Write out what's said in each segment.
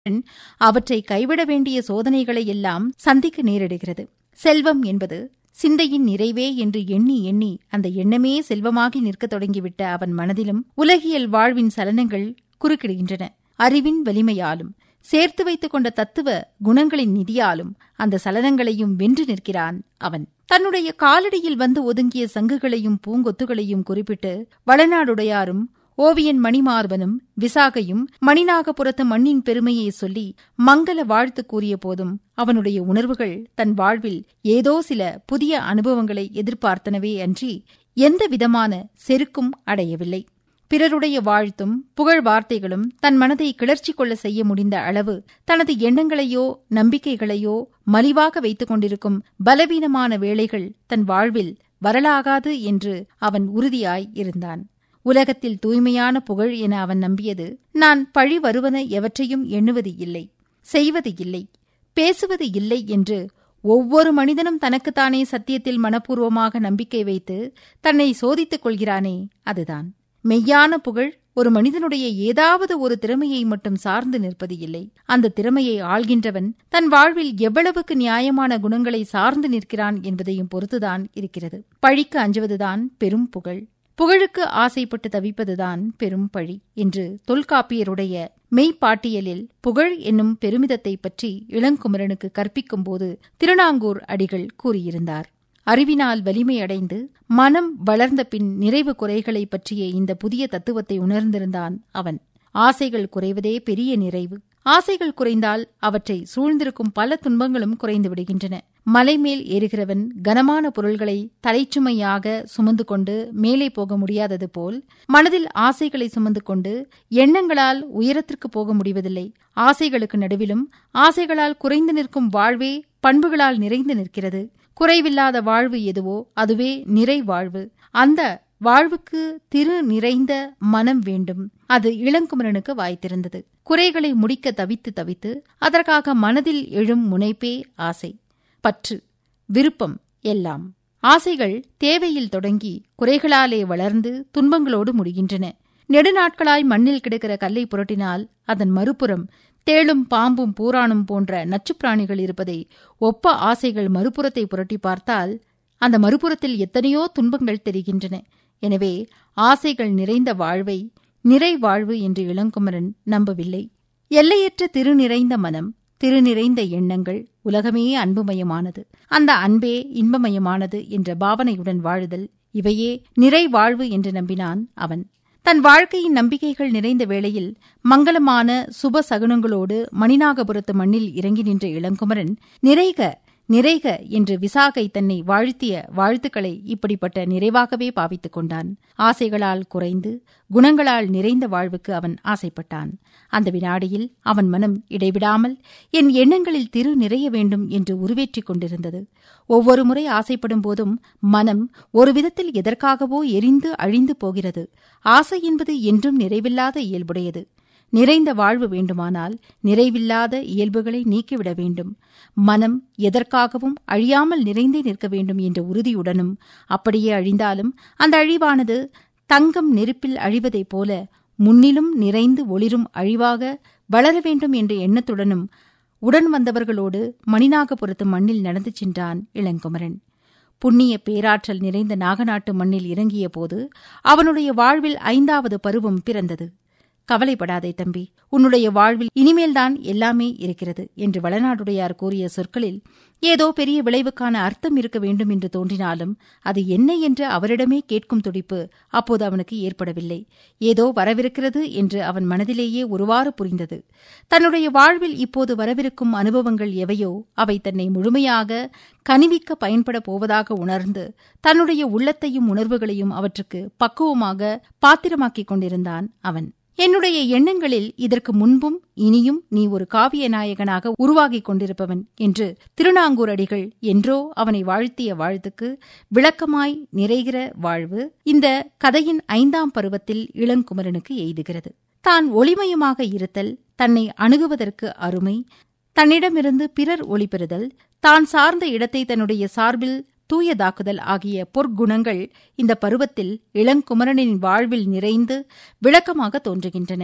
அவற்றை கைவிட வேண்டிய சோதனைகளை எல்லாம் சந்திக்க நேரிடுகிறது செல்வம் என்பது சிந்தையின் நிறைவே என்று எண்ணி எண்ணி அந்த எண்ணமே செல்வமாகி நிற்கத் தொடங்கிவிட்ட அவன் மனதிலும் உலகியல் வாழ்வின் சலனங்கள் குறுக்கிடுகின்றன அறிவின் வலிமையாலும் சேர்த்து வைத்துக் கொண்ட தத்துவ குணங்களின் நிதியாலும் அந்த சலனங்களையும் வென்று நிற்கிறான் அவன் தன்னுடைய காலடியில் வந்து ஒதுங்கிய சங்குகளையும் பூங்கொத்துகளையும் குறிப்பிட்டு வளநாடுடையாரும் ஓவியன் மணிமார்பனும் விசாகையும் மணிநாகபுரத்து மண்ணின் பெருமையை சொல்லி மங்கள வாழ்த்து கூறிய போதும் அவனுடைய உணர்வுகள் தன் வாழ்வில் ஏதோ சில புதிய அனுபவங்களை எதிர்பார்த்தனவே அன்றி எந்த விதமான செருக்கும் அடையவில்லை பிறருடைய வாழ்த்தும் புகழ் வார்த்தைகளும் தன் மனதை கிளர்ச்சி கொள்ள செய்ய முடிந்த அளவு தனது எண்ணங்களையோ நம்பிக்கைகளையோ மலிவாக வைத்துக் கொண்டிருக்கும் பலவீனமான வேளைகள் தன் வாழ்வில் வரலாகாது என்று அவன் உறுதியாய் இருந்தான் உலகத்தில் தூய்மையான புகழ் என அவன் நம்பியது நான் பழி வருவன எவற்றையும் எண்ணுவது இல்லை செய்வது இல்லை பேசுவது இல்லை என்று ஒவ்வொரு மனிதனும் தனக்குத்தானே சத்தியத்தில் மனப்பூர்வமாக நம்பிக்கை வைத்து தன்னை சோதித்துக் கொள்கிறானே அதுதான் மெய்யான புகழ் ஒரு மனிதனுடைய ஏதாவது ஒரு திறமையை மட்டும் சார்ந்து நிற்பது இல்லை அந்த திறமையை ஆள்கின்றவன் தன் வாழ்வில் எவ்வளவுக்கு நியாயமான குணங்களை சார்ந்து நிற்கிறான் என்பதையும் பொறுத்துதான் இருக்கிறது பழிக்கு அஞ்சுவதுதான் பெரும் புகழ் புகழுக்கு ஆசைப்பட்டு தவிப்பதுதான் பெரும் பழி என்று தொல்காப்பியருடைய மெய்ப்பாட்டியலில் புகழ் என்னும் பெருமிதத்தை பற்றி இளங்குமரனுக்கு கற்பிக்கும்போது திருநாங்கூர் அடிகள் கூறியிருந்தார் அறிவினால் வலிமையடைந்து மனம் வளர்ந்த பின் நிறைவு குறைகளை பற்றிய இந்த புதிய தத்துவத்தை உணர்ந்திருந்தான் அவன் ஆசைகள் குறைவதே பெரிய நிறைவு ஆசைகள் குறைந்தால் அவற்றை சூழ்ந்திருக்கும் பல துன்பங்களும் குறைந்து விடுகின்றன மலை மேல் ஏறுகிறவன் கனமான பொருள்களை தலைச்சுமையாக சுமந்து கொண்டு மேலே போக முடியாதது போல் மனதில் ஆசைகளை சுமந்து கொண்டு எண்ணங்களால் உயரத்திற்கு போக முடிவதில்லை ஆசைகளுக்கு நடுவிலும் ஆசைகளால் குறைந்து நிற்கும் வாழ்வே பண்புகளால் நிறைந்து நிற்கிறது குறைவில்லாத வாழ்வு எதுவோ அதுவே நிறை வாழ்வு அந்த வாழ்வுக்கு திரு நிறைந்த மனம் வேண்டும் அது இளங்குமரனுக்கு வாய்த்திருந்தது குறைகளை முடிக்க தவித்து தவித்து அதற்காக மனதில் எழும் முனைப்பே ஆசை பற்று விருப்பம் எல்லாம் ஆசைகள் தேவையில் தொடங்கி குறைகளாலே வளர்ந்து துன்பங்களோடு முடிகின்றன நெடுநாட்களாய் மண்ணில் கிடக்கிற கல்லை புரட்டினால் அதன் மறுபுறம் தேளும் பாம்பும் பூரானும் போன்ற நச்சுப்பிராணிகள் இருப்பதை ஒப்ப ஆசைகள் மறுபுறத்தை புரட்டி பார்த்தால் அந்த மறுபுறத்தில் எத்தனையோ துன்பங்கள் தெரிகின்றன எனவே ஆசைகள் நிறைந்த வாழ்வை நிறை வாழ்வு என்று இளங்குமரன் நம்பவில்லை எல்லையற்ற திருநிறைந்த மனம் திருநிறைந்த எண்ணங்கள் உலகமே அன்புமயமானது அந்த அன்பே இன்பமயமானது என்ற பாவனையுடன் வாழுதல் இவையே நிறை வாழ்வு என்று நம்பினான் அவன் தன் வாழ்க்கையின் நம்பிக்கைகள் நிறைந்த வேளையில் மங்களமான சுப சகுனங்களோடு மணிநாகபுரத்து மண்ணில் இறங்கி நின்ற இளங்குமரன் நிறைக நிறைக என்று விசாகை தன்னை வாழ்த்திய வாழ்த்துக்களை இப்படிப்பட்ட நிறைவாகவே பாவித்துக் கொண்டான் ஆசைகளால் குறைந்து குணங்களால் நிறைந்த வாழ்வுக்கு அவன் ஆசைப்பட்டான் அந்த வினாடியில் அவன் மனம் இடைவிடாமல் என் எண்ணங்களில் திரு நிறைய வேண்டும் என்று உருவேற்றிக் கொண்டிருந்தது ஒவ்வொரு முறை ஆசைப்படும் போதும் மனம் ஒரு விதத்தில் எதற்காகவோ எரிந்து அழிந்து போகிறது ஆசை என்பது என்றும் நிறைவில்லாத இயல்புடையது நிறைந்த வாழ்வு வேண்டுமானால் நிறைவில்லாத இயல்புகளை நீக்கிவிட வேண்டும் மனம் எதற்காகவும் அழியாமல் நிறைந்தே நிற்க வேண்டும் என்ற உறுதியுடனும் அப்படியே அழிந்தாலும் அந்த அழிவானது தங்கம் நெருப்பில் அழிவதைப் போல முன்னிலும் நிறைந்து ஒளிரும் அழிவாக வளர வேண்டும் என்ற எண்ணத்துடனும் உடன் வந்தவர்களோடு மணிநாகபுரத்து மண்ணில் நடந்து சென்றான் இளங்குமரன் புண்ணிய பேராற்றல் நிறைந்த நாகநாட்டு மண்ணில் இறங்கிய போது அவனுடைய வாழ்வில் ஐந்தாவது பருவம் பிறந்தது கவலைப்படாதே தம்பி உன்னுடைய வாழ்வில் இனிமேல்தான் எல்லாமே இருக்கிறது என்று வளநாடுடையார் கூறிய சொற்களில் ஏதோ பெரிய விளைவுக்கான அர்த்தம் இருக்க வேண்டும் என்று தோன்றினாலும் அது என்ன என்று அவரிடமே கேட்கும் துடிப்பு அப்போது அவனுக்கு ஏற்படவில்லை ஏதோ வரவிருக்கிறது என்று அவன் மனதிலேயே ஒருவாறு புரிந்தது தன்னுடைய வாழ்வில் இப்போது வரவிருக்கும் அனுபவங்கள் எவையோ அவை தன்னை முழுமையாக கனிவிக்க பயன்பட போவதாக உணர்ந்து தன்னுடைய உள்ளத்தையும் உணர்வுகளையும் அவற்றுக்கு பக்குவமாக பாத்திரமாக்கிக் கொண்டிருந்தான் அவன் என்னுடைய எண்ணங்களில் இதற்கு முன்பும் இனியும் நீ ஒரு காவிய நாயகனாக உருவாகிக் கொண்டிருப்பவன் என்று திருநாங்கூர் அடிகள் என்றோ அவனை வாழ்த்திய வாழ்த்துக்கு விளக்கமாய் நிறைகிற வாழ்வு இந்த கதையின் ஐந்தாம் பருவத்தில் இளங்குமரனுக்கு எய்துகிறது தான் ஒளிமயமாக இருத்தல் தன்னை அணுகுவதற்கு அருமை தன்னிடமிருந்து பிறர் ஒளிபெறுதல் தான் சார்ந்த இடத்தை தன்னுடைய சார்பில் தூயதாக்குதல் ஆகிய பொற்குணங்கள் இந்த பருவத்தில் இளங்குமரனின் வாழ்வில் நிறைந்து விளக்கமாக தோன்றுகின்றன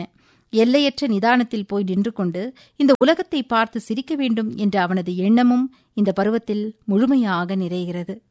எல்லையற்ற நிதானத்தில் போய் நின்று கொண்டு இந்த உலகத்தை பார்த்து சிரிக்க வேண்டும் என்ற அவனது எண்ணமும் இந்த பருவத்தில் முழுமையாக நிறைகிறது